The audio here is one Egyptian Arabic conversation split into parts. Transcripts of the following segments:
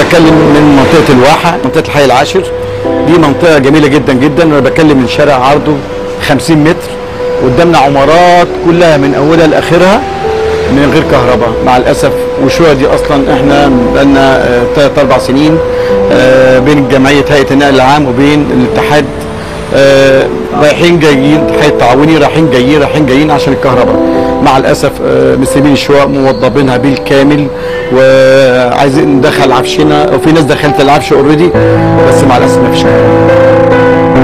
بتكلم من منطقه الواحه منطقه الحي العاشر دي منطقه جميله جدا جدا انا بتكلم من شارع عرضه 50 متر قدامنا عمارات كلها من اولها لاخرها من غير كهرباء مع الاسف والشقق دي اصلا احنا بقالنا ثلاث اربع سنين آه، بين جمعيه هيئه النقل العام وبين الاتحاد آه، رايحين جايين الاتحاد التعاوني رايحين جايين رايحين جايين عشان الكهرباء مع الاسف آه، مسلمين الشقق موضبينها بالكامل وعايزين ندخل عفشنا وفي ناس دخلت العفش اوريدي بس مع الاسف ما فيش كهرباء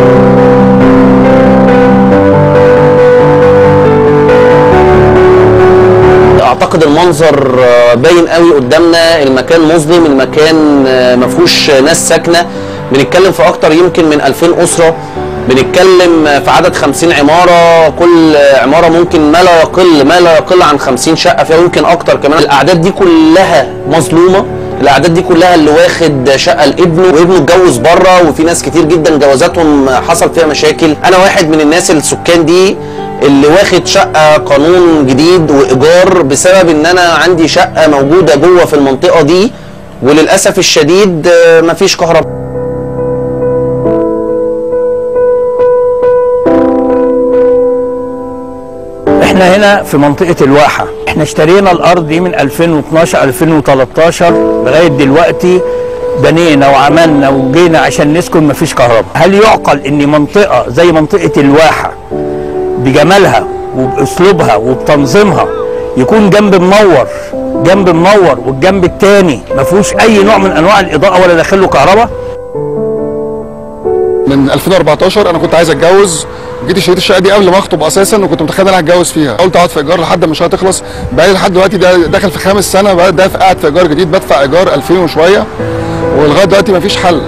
اعتقد المنظر آه، باين قوي قدامنا المكان مظلم المكان آه، ما فيهوش ناس ساكنه بنتكلم في اكتر يمكن من 2000 اسره بنتكلم آه، في عدد 50 عماره كل آه، عماره ممكن ما لا يقل ما لا يقل عن 50 شقه فيها يمكن اكتر كمان الاعداد دي كلها مظلومه الاعداد دي كلها اللي واخد شقه لابنه وابنه اتجوز بره وفي ناس كتير جدا جوازاتهم حصل فيها مشاكل انا واحد من الناس السكان دي اللي واخد شقه قانون جديد وايجار بسبب ان انا عندي شقه موجوده جوه في المنطقه دي وللاسف الشديد آه، مفيش كهرباء احنا هنا في منطقة الواحة احنا اشترينا الارض دي من 2012 2013 لغاية دلوقتي بنينا وعملنا وجينا عشان نسكن مفيش كهرباء هل يعقل ان منطقة زي منطقة الواحة بجمالها وباسلوبها وبتنظيمها يكون جنب منور جنب منور والجنب التاني ما فيهوش اي نوع من انواع الاضاءه ولا داخل له كهرباء من 2014 انا كنت عايز اتجوز جيت اشتريت الشقه دي قبل ما اخطب اساسا وكنت متخيل ان انا هتجوز فيها قلت اقعد في ايجار لحد ما الشقه تخلص بقالي لحد دلوقتي ده داخل في خامس سنه بقى ده قاعد في ايجار جديد بدفع ايجار 2000 وشويه ولغايه دلوقتي مفيش حل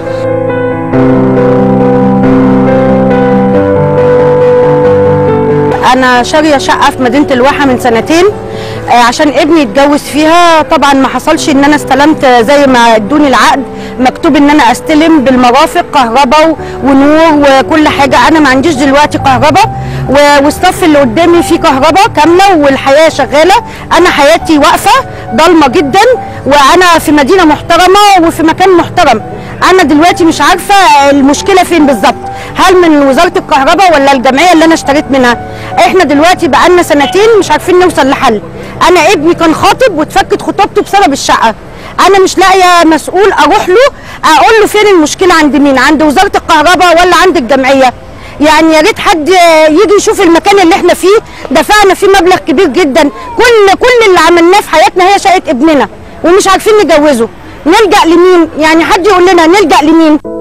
انا شاريه شقه في مدينه الواحه من سنتين آه، عشان ابني يتجوز فيها طبعا ما حصلش ان انا استلمت زي ما ادوني العقد مكتوب ان انا استلم بالمرافق كهرباء و- ونور وكل حاجه انا ما عنديش دلوقتي كهرباء و- والصف اللي قدامي فيه كهرباء كامله والحياه شغاله انا حياتي واقفه ضلمه جدا وانا في مدينه محترمه وفي مكان محترم انا دلوقتي مش عارفه المشكله فين بالظبط هل من وزاره الكهرباء ولا الجمعيه اللي انا اشتريت منها احنا دلوقتي بقالنا سنتين مش عارفين نوصل لحل انا ابني كان خاطب واتفكت خطوبته بسبب الشقه انا مش لاقيه مسؤول اروح له اقول له فين المشكله عند مين عند وزاره الكهرباء ولا عند الجمعيه يعني يا ريت حد يجي يشوف المكان اللي احنا فيه دفعنا فيه مبلغ كبير جدا كل كل اللي عملناه في حياتنا هي شقه ابننا ومش عارفين نجوزه نلجا لمين يعني حد يقول لنا نلجا لمين